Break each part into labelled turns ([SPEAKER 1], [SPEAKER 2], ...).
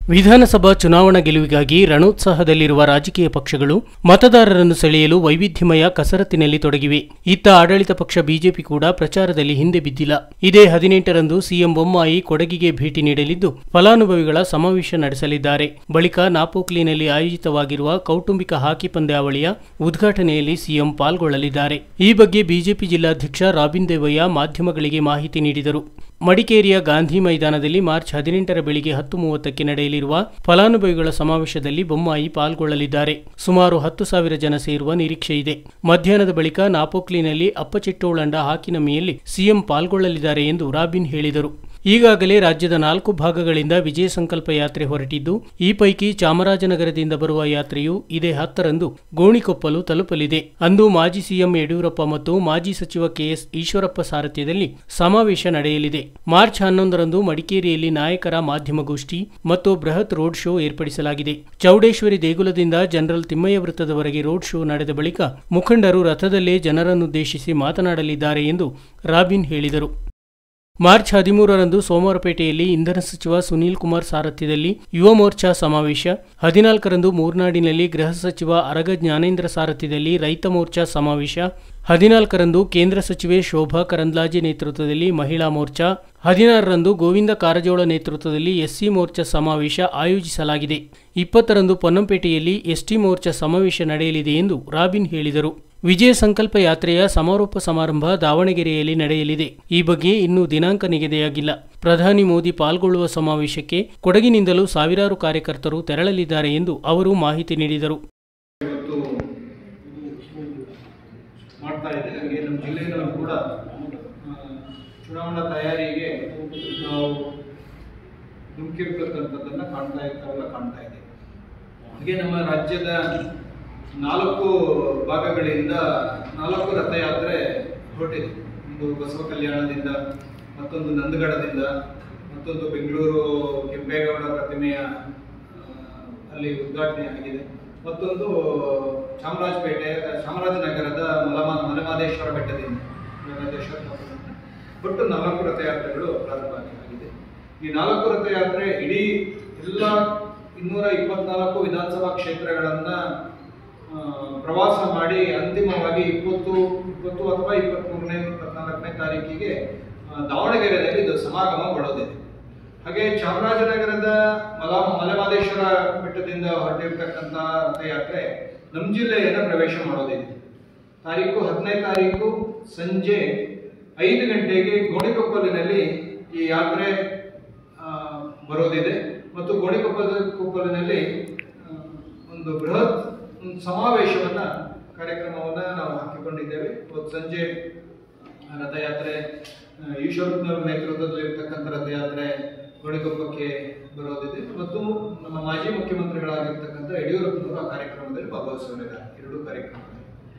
[SPEAKER 1] ವಿಧಾನಸಭಾ ಚುನಾವಣಾ ಗೆಲುವಿಗಾಗಿ ರಣೋತ್ಸಾಹದಲ್ಲಿರುವ ರಾಜಕೀಯ ಪಕ್ಷಗಳು ಮತದಾರರನ್ನು ಸೆಳೆಯಲು ವೈವಿಧ್ಯಮಯ ಕಸರತ್ತಿನಲ್ಲಿ ತೊಡಗಿವೆ ಇತ್ತ ಆಡಳಿತ ಪಕ್ಷ ಬಿಜೆಪಿ ಕೂಡ ಪ್ರಚಾರದಲ್ಲಿ ಹಿಂದೆ ಬಿದ್ದಿಲ್ಲ ಇದೇ ಹದಿನೆಂಟರಂದು ಸಿಎಂ ಬೊಮ್ಮಾಯಿ ಕೊಡಗಿಗೆ ಭೇಟಿ ನೀಡಲಿದ್ದು ಫಲಾನುಭವಿಗಳ ಸಮಾವೇಶ ನಡೆಸಲಿದ್ದಾರೆ ಬಳಿಕ ನಾಪೋಕ್ಲಿನಲ್ಲಿ ಆಯೋಜಿತವಾಗಿರುವ ಕೌಟುಂಬಿಕ ಹಾಕಿ ಪಂದ್ಯಾವಳಿಯ ಉದ್ಘಾಟನೆಯಲ್ಲಿ ಸಿಎಂ ಪಾಲ್ಗೊಳ್ಳಲಿದ್ದಾರೆ ಈ ಬಗ್ಗೆ ಬಿಜೆಪಿ ಜಿಲ್ಲಾಧ್ಯಕ್ಷ ರಾಬಿನ್ ದೇವಯ್ಯ ಮಾಧ್ಯಮಗಳಿಗೆ ಮಾಹಿತಿ ನೀಡಿದರು ಮಡಿಕೇರಿಯ ಗಾಂಧಿ ಮೈದಾನದಲ್ಲಿ ಮಾರ್ಚ್ ಹದಿನೆಂಟರ ಬೆಳಿಗ್ಗೆ ಹತ್ತು ಮೂವತ್ತಕ್ಕೆ ನಡೆಯಲಿರುವ ಫಲಾನುಭವಿಗಳ ಸಮಾವೇಶದಲ್ಲಿ ಬೊಮ್ಮಾಯಿ ಪಾಲ್ಗೊಳ್ಳಲಿದ್ದಾರೆ ಸುಮಾರು ಹತ್ತು ಸಾವಿರ ಜನ ಸೇರುವ ನಿರೀಕ್ಷೆ ಇದೆ ಮಧ್ಯಾಹ್ನದ ಬಳಿಕ ನಾಪೋಕ್ಲಿನಲ್ಲಿ ಅಪ್ಪಚಿಟ್ಟೋಳಂಡ ಹಾಕಿನಮ್ಮಿಯಲ್ಲಿ ಸಿಎಂ ಪಾಲ್ಗೊಳ್ಳಲಿದ್ದಾರೆ ಎಂದು ರಾಬಿನ್ ಹೇಳಿದರು ಈಗಾಗಲೇ ರಾಜ್ಯದ ನಾಲ್ಕು ಭಾಗಗಳಿಂದ ವಿಜಯ ಸಂಕಲ್ಪ ಯಾತ್ರೆ ಹೊರಟಿದ್ದು ಈ ಪೈಕಿ ಚಾಮರಾಜನಗರದಿಂದ ಬರುವ ಯಾತ್ರೆಯು ಇದೇ ಹತ್ತರಂದು ಗೋಣಿಕೊಪ್ಪಲು ತಲುಪಲಿದೆ ಅಂದು ಮಾಜಿ ಸಿಎಂ ಯಡಿಯೂರಪ್ಪ ಮತ್ತು ಮಾಜಿ ಸಚಿವ ಕೆಎಸ್ ಈಶ್ವರಪ್ಪ ಸಾರಥ್ಯದಲ್ಲಿ ಸಮಾವೇಶ ನಡೆಯಲಿದೆ ಮಾರ್ಚ್ ಹನ್ನೊಂದರಂದು ಮಡಿಕೇರಿಯಲ್ಲಿ ನಾಯಕರ ಮಾಧ್ಯಮಗೋಷ್ಠಿ ಮತ್ತು ಬೃಹತ್ ರೋಡ್ ಶೋ ಏರ್ಪಡಿಸಲಾಗಿದೆ ಚೌಡೇಶ್ವರಿ ದೇಗುಲದಿಂದ ಜನರಲ್ ತಿಮ್ಮಯ್ಯ ವೃತ್ತದವರೆಗೆ ರೋಡ್ ಶೋ ನಡೆದ ಬಳಿಕ ಮುಖಂಡರು ರಥದಲ್ಲೇ ಜನರನ್ನುದ್ದೇಶಿಸಿ ಮಾತನಾಡಲಿದ್ದಾರೆ ಎಂದು ರಾಬಿನ್ ಹೇಳಿದರು ಮಾರ್ಚ್ ಹದಿಮೂರರಂದು ಸೋಮವಾರಪೇಟೆಯಲ್ಲಿ ಇಂಧನ ಸಚಿವ ಸುನೀಲ್ ಕುಮಾರ್ ಸಾರಥ್ಯದಲ್ಲಿ ಯುವ ಮೋರ್ಚಾ ಸಮಾವೇಶ ಹದಿನಾಲ್ಕರಂದು ಮೂರ್ನಾಡಿನಲ್ಲಿ ಗೃಹ ಸಚಿವ ಅರಗ ಜ್ಞಾನೇಂದ್ರ ಸಾರಥ್ಯದಲ್ಲಿ ರೈತ ಮೋರ್ಚಾ ಸಮಾವೇಶ ಹದಿನಾಲ್ಕರಂದು ಕೇಂದ್ರ ಸಚಿವೆ ಶೋಭಾ ಕರಂದ್ಲಾಜೆ ನೇತೃತ್ವದಲ್ಲಿ ಮಹಿಳಾ ಮೋರ್ಚಾ ಹದಿನಾರರಂದು ಗೋವಿಂದ ಕಾರಜೋಳ ನೇತೃತ್ವದಲ್ಲಿ ಎಸ್ಸಿ ಮೋರ್ಚಾ ಸಮಾವೇಶ ಆಯೋಜಿಸಲಾಗಿದೆ ಇಪ್ಪತ್ತರಂದು ಪೊನ್ನಂಪೇಟೆಯಲ್ಲಿ ಎಸ್ಟಿ ಮೋರ್ಚಾ ಸಮಾವೇಶ ನಡೆಯಲಿದೆ ಎಂದು ರಾಬಿನ್ ಹೇಳಿದರು ವಿಜಯ ಸಂಕಲ್ಪ ಯಾತ್ರೆಯ ಸಮಾರೋಪ ಸಮಾರಂಭ ದಾವಣಗೆರೆಯಲ್ಲಿ ನಡೆಯಲಿದೆ ಈ ಬಗ್ಗೆ ಇನ್ನೂ ದಿನಾಂಕ ನಿಗದಿಯಾಗಿಲ್ಲ ಪ್ರಧಾನಿ ಮೋದಿ ಪಾಲ್ಗೊಳ್ಳುವ ಸಮಾವೇಶಕ್ಕೆ ಕೊಡಗಿನಿಂದಲೂ ಸಾವಿರಾರು ಕಾರ್ಯಕರ್ತರು ತೆರಳಲಿದ್ದಾರೆ ಎಂದು ಅವರು ಮಾಹಿತಿ ನೀಡಿದರು
[SPEAKER 2] ಇವತ್ತು ಮಾಡ್ತಾ ಇದೆ ಹಾಗೆ ನಮ್ಮ ಜಿಲ್ಲೆಯಲ್ಲೂ ಕೂಡ ಆ, ಚುನಾವಣಾ ತಯಾರಿಗೆ ನಾವು ಧುಮುಕಿರ್ತಕ್ಕಂಥದ್ದನ್ನು ಕಾಣ್ತಾ ಇರ್ತಾವೆಲ್ಲ ಕಾಣ್ತಾ ಇದೆ ಹಾಗೆ ನಮ್ಮ ರಾಜ್ಯದ ನಾಲ್ಕು ಭಾಗಗಳಿಂದ ನಾಲ್ಕು ರಥಯಾತ್ರೆ ಹೊರಟಿದೆ ಒಂದು ಬಸವ ಕಲ್ಯಾಣದಿಂದ ಮತ್ತೊಂದು ನಂದಗಡದಿಂದ ಮತ್ತೊಂದು ಬೆಂಗಳೂರು ಕೆಂಪೇಗೌಡ ಪ್ರತಿಮೆಯ ಆ, ಅಲ್ಲಿ ಉದ್ಘಾಟನೆ ಆಗಿದೆ ಮತ್ತೊಂದು ಚಾಮರಾಜಪೇಟೆ ಚಾಮರಾಜನಗರದ ಮಲಮ ಮಲಮಾದೇಶ್ವರ ಬೆಟ್ಟದಿಂದ ಮಲಮಾದೇಶ್ವರ ಬೆಟ್ಟದಿಂದ ಒಟ್ಟು ನಾಲ್ಕು ರಥಯಾತ್ರೆಗಳು ಪ್ರಾರಂಭ ಆಗಿದೆ ಈ ನಾಲ್ಕು ರಥಯಾತ್ರೆ ಇಡೀ ಎಲ್ಲ ಇನ್ನೂರ ಇಪ್ಪತ್ನಾಲ್ಕು ವಿಧಾನಸಭಾ ಕ್ಷೇತ್ರಗಳನ್ನ ಆ, ಪ್ರವಾಸ ಮಾಡಿ ಅಂತಿಮವಾಗಿ ಇಪ್ಪತ್ತು ಇಪ್ಪತ್ತು ಅಥವಾ ಇಪ್ಪತ್ಮೂರನೇ ಇಪ್ಪತ್ನಾಲ್ಕನೇ ತಾರೀಕಿಗೆ ಆ, ದಾವಣಗೆರೆಯಲ್ಲಿ ಇದು ಸಮಾಗಮಗೊಳ್ಳೋದಿದೆ ಹಾಗೆ ಚಾಮರಾಜನಗರದ ಮಲ ಮಲೆಮಾದೇಶ್ವರ ಬೆಟ್ಟದಿಂದ ಹೊರಟಿರ್ತಕ್ಕಂಥ ರಥಯಾತ್ರೆ ನಮ್ಮ ಜಿಲ್ಲೆಯನ್ನು ಪ್ರವೇಶ ಮಾಡೋದಿದೆ ತಾರೀಕು ಹದಿನೈದು ತಾರೀಕು ಸಂಜೆ ಐದು ಗಂಟೆಗೆ ಗೋಣಿಕೊಪ್ಪಲಿನಲ್ಲಿ ಈ ಯಾತ್ರೆ ಆ, ಬರೋದಿದೆ ಮತ್ತು ಗೋಣಿಕೊಪ್ಪದ ಕೊಪ್ಪಲಿನಲ್ಲಿ ಆ, ಒಂದು ಬೃಹತ್ ಒಂದು ಸಮಾವೇಶವನ್ನ ಕಾರ್ಯಕ್ರಮವನ್ನ ನಾವು ಹಾಕಿಕೊಂಡಿದ್ದೇವೆ ಇವತ್ತು ಸಂಜೆ ಆ ರಥಯಾತ್ರೆ ಆ, ಈಶ್ವರಪ್ಪನವರ ನೇತೃತ್ವದಲ್ಲಿ ಇರ್ತಕ್ಕಂಥ ರಥಯಾತ್ರೆ ಗೋಣಿಕೊಪ್ಪಕ್ಕೆ ಬರೋದಿದೆ ಮತ್ತು ನಮ್ಮ ಮಾಜಿ ಮುಖ್ಯಮಂತ್ರಿಗಳಾಗಿರ್ತಕ್ಕಂಥ ಯಡಿಯೂರಪ್ಪನವರು ಆ ಕಾರ್ಯಕ್ರಮದಲ್ಲಿ ಭಾಗವಹಿಸಲಿದ್ದಾರೆ ಎರಡು ಕಾರ್ಯಕ್ರಮದಲ್ಲಿ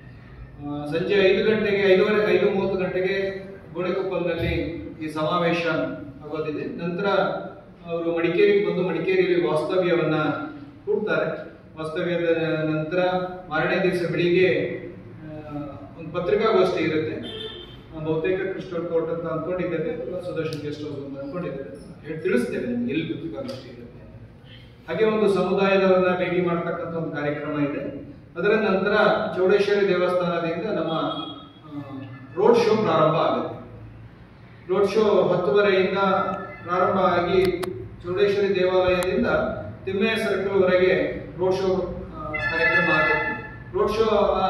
[SPEAKER 2] ಆ, ಸಂಜೆ ಐದು ಗಂಟೆಗೆ ಐದೂವರೆ ಐದು ಮೂವತ್ತು ಗಂಟೆಗೆ ಗೋಣಿಕೊಪ್ಪಲ್ನಲ್ಲಿ ಈ ಸಮಾವೇಶ ಆಗೋದಿದೆ ನಂತರ ಅವರು ಮಡಿಕೇರಿಗೆ ಬಂದು ಮಡಿಕೇರಿಯಲ್ಲಿ ವಾಸ್ತವ್ಯವನ್ನ ಹೂಡ್ತಾರೆ ವಾಸ್ತವ್ಯದ ನಂತರ ಮಾರನೇ ದಿವಸ ಬೆಳಿಗ್ಗೆ ಆ, ಒಂದು ಪತ್ರಿಕಾಗೋಷ್ಠಿ ಇರುತ್ತೆ ಆ, ಬಹುತೇಕ ಕ್ರಿಸ್ಟಲ್ ಕೋರ್ಟ್ ಅಂತ ಅನ್ಕೊಂಡಿದ್ದೇವೆ ಅಥವಾ ಸುದರ್ಶನ್ ಗೆಸ್ಟ್ ಹೌಸ್ ಅಂತ ಅನ್ಕೊಂಡಿದ್ದೇವೆ ಹೇಳಿ ತಿಳಿಸ್ತೇವೆ ನಿಮ್ಗೆ ಎಲ್ಲಿ ಪತ್ರಿಕಾಗೋಷ್ಠಿ ಇರುತ್ತೆ ಅಂತ. ಹಾಗೆ ಒಂದು ಸಮುದಾಯದವರನ್ನ ಭೇಟಿ ಮಾಡ್ತಕ್ಕಂಥ ಒಂದು ಕಾರ್ಯಕ್ರಮ ಇದೆ ಅದರ ನಂತರ ಚೌಡೇಶ್ವರಿ ದೇವಸ್ಥಾನದಿಂದ ನಮ್ಮ ರೋಡ್ ಶೋ ಪ್ರಾರಂಭ ಆಗುತ್ತೆ ರೋಡ್ ಶೋ ಹತ್ತುವರೆಯಿಂದ ಪ್ರಾರಂಭ ಆಗಿ ಚೌಡೇಶ್ವರಿ ದೇವಾಲಯದಿಂದ ತಿಮ್ಮಯ್ಯ ಸರ್ಕಲ್ ವರೆಗೆ ರೋಡ್ ಶೋ ಆ, ಕಾರ್ಯಕ್ರಮ ಆಗುತ್ತೆ ರೋಡ್ ಶೋ ಆ,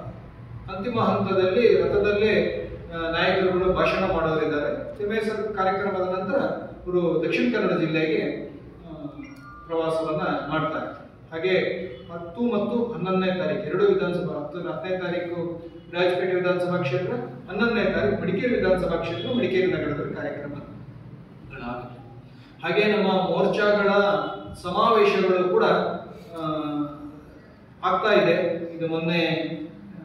[SPEAKER 2] ಅಂತಿಮ ಹಂತದಲ್ಲಿ ರಥದಲ್ಲೇ ಆ, ನಾಯಕರುಗಳು ಭಾಷಣ ಮಾಡೋರಿದ್ದಾರೆ ತಿಮ್ಮಯ್ಯ ಸರ್ಕಲ್ ಕಾರ್ಯಕ್ರಮದ ನಂತರ ಅವರು ದಕ್ಷಿಣ ಕನ್ನಡ ಜಿಲ್ಲೆಗೆ ಆ, ಪ್ರವಾಸವನ್ನ ಮಾಡ್ತಾರೆ ಹಾಗೆ ಹತ್ತು ಮತ್ತು ಹನ್ನೊಂದನೇ ತಾರೀಕು ಎರಡು ವಿಧಾನಸಭಾ ಹತ್ತು ಹತ್ತನೇ ತಾರೀಕು ರಾಜಪೇಟೆ ವಿಧಾನಸಭಾ ಕ್ಷೇತ್ರ ಹನ್ನೊಂದನೇ ತಾರೀಕು ಮಡಿಕೇರಿ ವಿಧಾನಸಭಾ ಕ್ಷೇತ್ರ ಮಡಿಕೇರಿ ನಗರದಲ್ಲಿ ಕಾರ್ಯಕ್ರಮಗಳಾಗುತ್ತೆ ಹಾಗೆ ನಮ್ಮ ಮೋರ್ಚಾಗಳ ಸಮಾವೇಶಗಳು ಕೂಡ ಆ, ಆಗ್ತಾ ಇದೆ ಇದು ಮೊನ್ನೆ ಆ,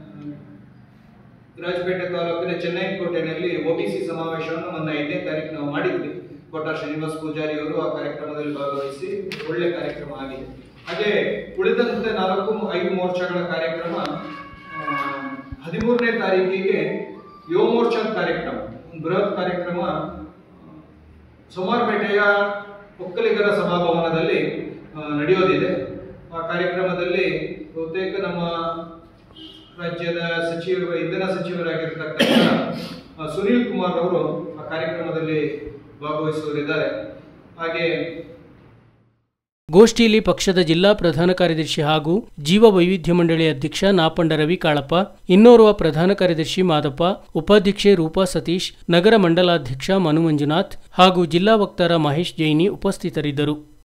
[SPEAKER 2] ರಾಜಪೇಟೆ ತಾಲೂಕಿನ ಚೆನ್ನೈ ಕೋಟೆನಲ್ಲಿ ಒಬಿಸಿ ಸಮಾವೇಶವನ್ನು ಮೊನ್ನೆ ಐದನೇ ತಾರೀಕು ನಾವು ಮಾಡಿದ್ವಿ ಕೋಟ ಶ್ರೀನಿವಾಸ್ ಪೂಜಾರಿ ಅವರು ಆ ಕಾರ್ಯಕ್ರಮದಲ್ಲಿ ಭಾಗವಹಿಸಿ ಒಳ್ಳೆ ಕಾರ್ಯಕ್ರಮ ಆಗಿದೆ ಹಾಗೆ ಉಳಿದಂತೆ ನಾಲ್ಕು ಐದು ಮೋರ್ಚಾಗಳ ಕಾರ್ಯಕ್ರಮ ಆ, ಹದಿಮೂರನೇ ತಾರೀಕಿಗೆ ಯುವ ಮೋರ್ಚಾ ಕಾರ್ಯಕ್ರಮ ಒಂದು ಬೃಹತ್ ಕಾರ್ಯಕ್ರಮ ಸೋಮಾರ್ಪೇಟೆಯ ಒಕ್ಕಲಿಗರ ಸಭಾಭವನದಲ್ಲಿ ಆ, ನಡೆಯೋದಿದೆ ಆ ಕಾರ್ಯಕ್ರಮದಲ್ಲಿ ಬಹುತೇಕ ನಮ್ಮ ರಾಜ್ಯದ ಸಚಿವ ಇಂಧನ ಸಚಿವರಾಗಿರ್ತಕ್ಕಂಥ ಆ, ಸುನೀಲ್ ಕುಮಾರ್ ಅವರು ಆ ಕಾರ್ಯಕ್ರಮದಲ್ಲಿ ಭಾಗವಹಿಸುವರಿದ್ದಾರೆ ಹಾಗೆ
[SPEAKER 1] ಗೋಷ್ಠಿಯಲ್ಲಿ ಪಕ್ಷದ ಜಿಲ್ಲಾ ಪ್ರಧಾನ ಕಾರ್ಯದರ್ಶಿ ಹಾಗೂ ಜೀವ ವೈವಿಧ್ಯ ಮಂಡಳಿ ಅಧ್ಯಕ್ಷ ನಾಪಂಡ ರವಿ ಕಾಳಪ್ಪ ಇನ್ನೋರ್ವ ಪ್ರಧಾನ ಕಾರ್ಯದರ್ಶಿ ಮಾದಪ್ಪ ಉಪಾಧ್ಯಕ್ಷೆ ರೂಪಾ ಸತೀಶ್ ನಗರ ಮಂಡಲಾಧ್ಯಕ್ಷ ಮನು ಮಂಜುನಾಥ್ ಹಾಗೂ ಜಿಲ್ಲಾ ವಕ್ತಾರ ಮಹೇಶ್ ಜೈನಿ ಉಪಸ್ಥಿತರಿದ್ದರು